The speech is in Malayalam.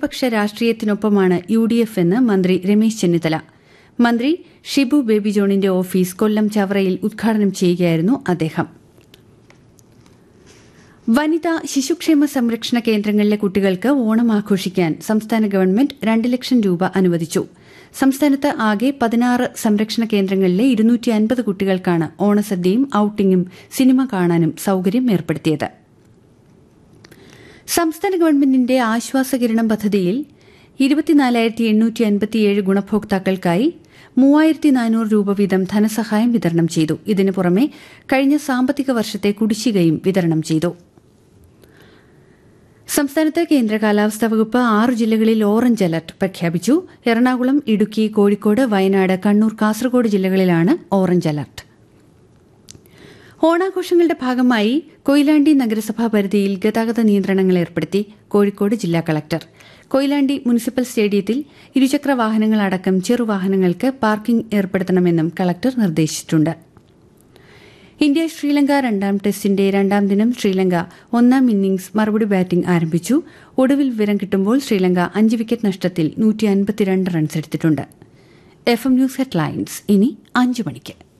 ഇടതുപക്ഷ രാഷ്ട്രീയത്തിനൊപ്പമാണ് യു ഡി എഫ് എന്ന് മന്ത്രി രമേശ് ചെന്നിത്തല മന്ത്രി ഷിബു ബേബി ജോണിന്റെ ഓഫീസ് കൊല്ലം ചവറയിൽ ഉദ്ഘാടനം ചെയ്യുകയായിരുന്നു അദ്ദേഹം വനിതാ ശിശുക്ഷേമ സംരക്ഷണ കേന്ദ്രങ്ങളിലെ കുട്ടികൾക്ക് ഓണം ആഘോഷിക്കാൻ സംസ്ഥാന ഗവൺമെന്റ് രണ്ട് ലക്ഷം രൂപ അനുവദിച്ചു സംസ്ഥാനത്ത് ആകെ പതിനാറ് സംരക്ഷണ കേന്ദ്രങ്ങളിലെ ഇരുന്നൂറ്റി അൻപത് കുട്ടികൾക്കാണ് ഓണസദ്യയും ഔട്ടിംഗും സിനിമ കാണാനും സൌകര്യം ഏർപ്പെടുത്തിയത് സംസ്ഥാന ഗവൺമെന്റിന്റെ ആശ്വാസകിരണം പദ്ധതിയിൽ ഇരുപത്തിനാലായിരത്തി എണ്ണൂറ്റി അൻപത്തിയേഴ് ഗുണഭോക്താക്കൾക്കായി മൂവായിരത്തി നാനൂറ് രൂപ വീതം ധനസഹായം വിതരണം ചെയ്തു ഇതിനു പുറമെ കഴിഞ്ഞ സാമ്പത്തിക വർഷത്തെ കുടിശ്ശികയും വിതരണം ചെയ്തു സംസ്ഥാനത്ത് കേന്ദ്ര കാലാവസ്ഥാ വകുപ്പ് ആറ് ജില്ലകളിൽ ഓറഞ്ച് അലർട്ട് പ്രഖ്യാപിച്ചു എറണാകുളം ഇടുക്കി കോഴിക്കോട് വയനാട് കണ്ണൂർ കാസർഗോഡ് ജില്ലകളിലാണ് ഓറഞ്ച് അലർട്ട് ഓണാഘോഷങ്ങളുടെ ഭാഗമായി കൊയിലാണ്ടി നഗരസഭാ പരിധിയിൽ ഗതാഗത നിയന്ത്രണങ്ങൾ ഏർപ്പെടുത്തി കോഴിക്കോട് ജില്ലാ കളക്ടർ കൊയിലാണ്ടി മുനിസിപ്പൽ സ്റ്റേഡിയത്തിൽ ഇരുചക്ര വാഹനങ്ങളടക്കം ചെറുവാഹനങ്ങൾക്ക് പാർക്കിംഗ് ഏർപ്പെടുത്തണമെന്നും കളക്ടർ നിർദ്ദേശിച്ചിട്ടുണ്ട് ഇന്ത്യ ശ്രീലങ്ക രണ്ടാം ടെസ്റ്റിന്റെ രണ്ടാം ദിനം ശ്രീലങ്ക ഒന്നാം ഇന്നിംഗ്സ് മറുപടി ബാറ്റിംഗ് ആരംഭിച്ചു ഒടുവിൽ വിവരം കിട്ടുമ്പോൾ ശ്രീലങ്ക അഞ്ച് വിക്കറ്റ് നഷ്ടത്തിൽ നൂറ്റി അൻപത്തിരണ്ട് റൺസ് എടുത്തിട്ടുണ്ട് എഫ് എം ന്യൂസ് ഹെഡ്ലൈൻസ് ഇനി അഞ്ച് മണിക്ക്